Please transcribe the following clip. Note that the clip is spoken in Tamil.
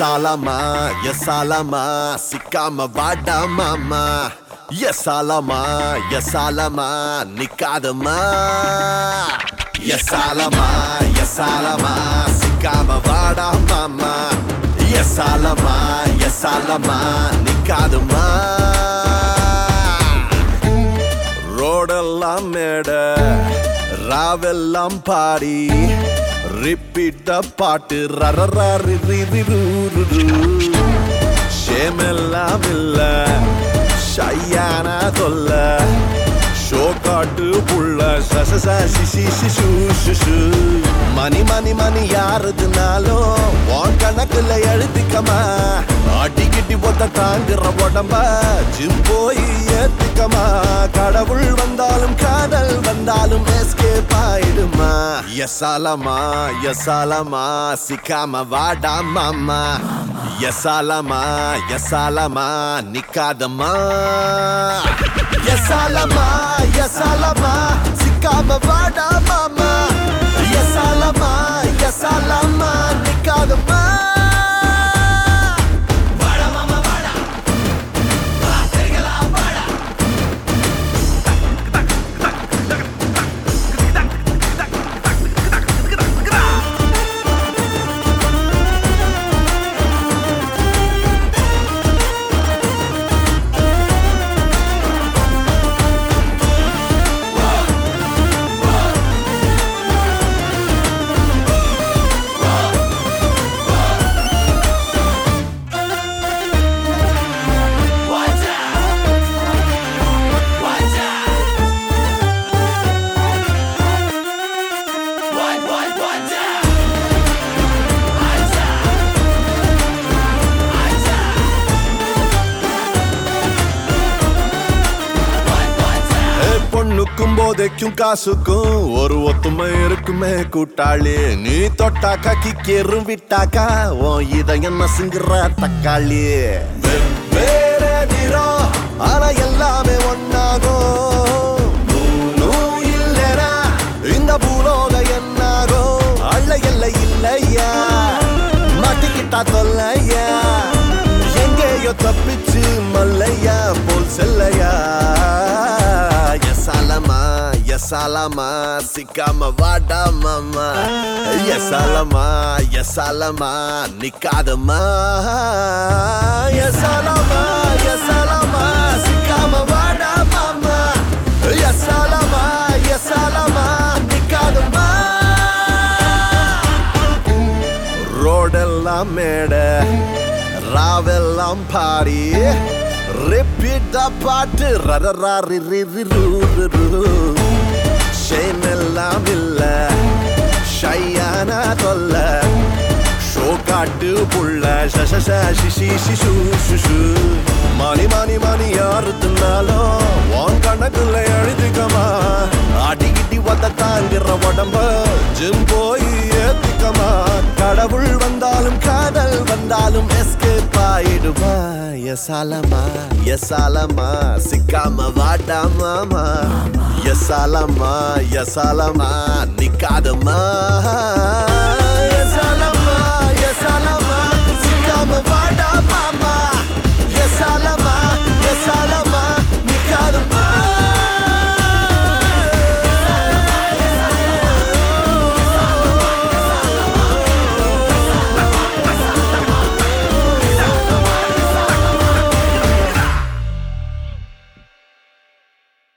எசாலமா எசாலமா சிக்காம வாடா மாமா எசாலமா எசாலமா நிக்காதமா எசாலமா எசாலமா சிக்காம வாடா மாமா எசாலமா எசாலமா நிக்காதமா ரோடெல்லாம் மேட ராவெல்லாம் பாடி ரிப்பீட்ட பாட்டு ரரராரி ஷேமெல்லாம் இல்ல ஷையான தொல்ல ஷோ காட்டு புள்ள சச ச சி சி சி ஷூ ஷு ஷு மணி மணி மணி யாருதுனாலும் உன் கணக்குல எழுதிக்கமா அடிக்கிட்டி பொத்த தாங்குற உடம்ப ஜிம் போய் ஏத்துக்கமா கடவுள் வந்தாலும் காதல் வந்தாலும் எஸ்கேப் ஆயிடுமா எசாலமா எசாலமா சிக்காம வாடா மாமா எசாலமா எசாலமா நிக்காதமா எசாலமா எசாலமா சிக்காம வாடா மாமா எசாலமா எசாலமா நிக்காதமா ஏய், பொண்ணுக்கும் போதைக்கும் காசுக்கும் ஒரு ஒத்துமை இருக்குமே கூட்டாளி நீ தொட்டாக்கா கிக்கேறும் விட்டாக்கா உன் இதயம் நசுங்குற தக்காளி வெவ்வேறு நிறம் ஆனா எல்லாமே ஒன்னாகும் நூலும் இல்லைனா இந்த பூலோக என்னாகும் அள்ள எல்லை இல்லையா மாட்டிக்கிட்டா தொல்லையா எங்கேயோ தப்பிச்சு மல்லையா போல் செல்லையா எசாலமா எசாலமா சிக்காம வாடா மாமா எசாலமா எசாலமா நிக்காதமா எசாலமா எசாலமா சிக்காம வாடா மாமா எசாலமா எசாலமா நிக்காதமா ரோடெல்லாம் மேட ராவெல்லாம் பாடி ரிப்பீட்டா பாட்டு ரரராரி ஷேம் எல்லாம் இல்ல ஷையான தொல்ல ஷோ காட்டு புள்ள சச ச சி சி சி ஷூ ஷு ஷு மணி மணி மணி யாருத்துனாலும் உன் கணக்குள்ள எழுதிக்கமா அடிக்கிட்டி வந்த தாங்கிற உடம்ப ஜிம் போய் ஏத்திக்கமா கடவுள் வந்தாலும் காதல் வந்தாலும் எஸ்கேப் ஆயிடுமா எசாலமா எசாலமா சிக்காம வாடா மாமா எசாலமா எசாலமா நிக்காதமா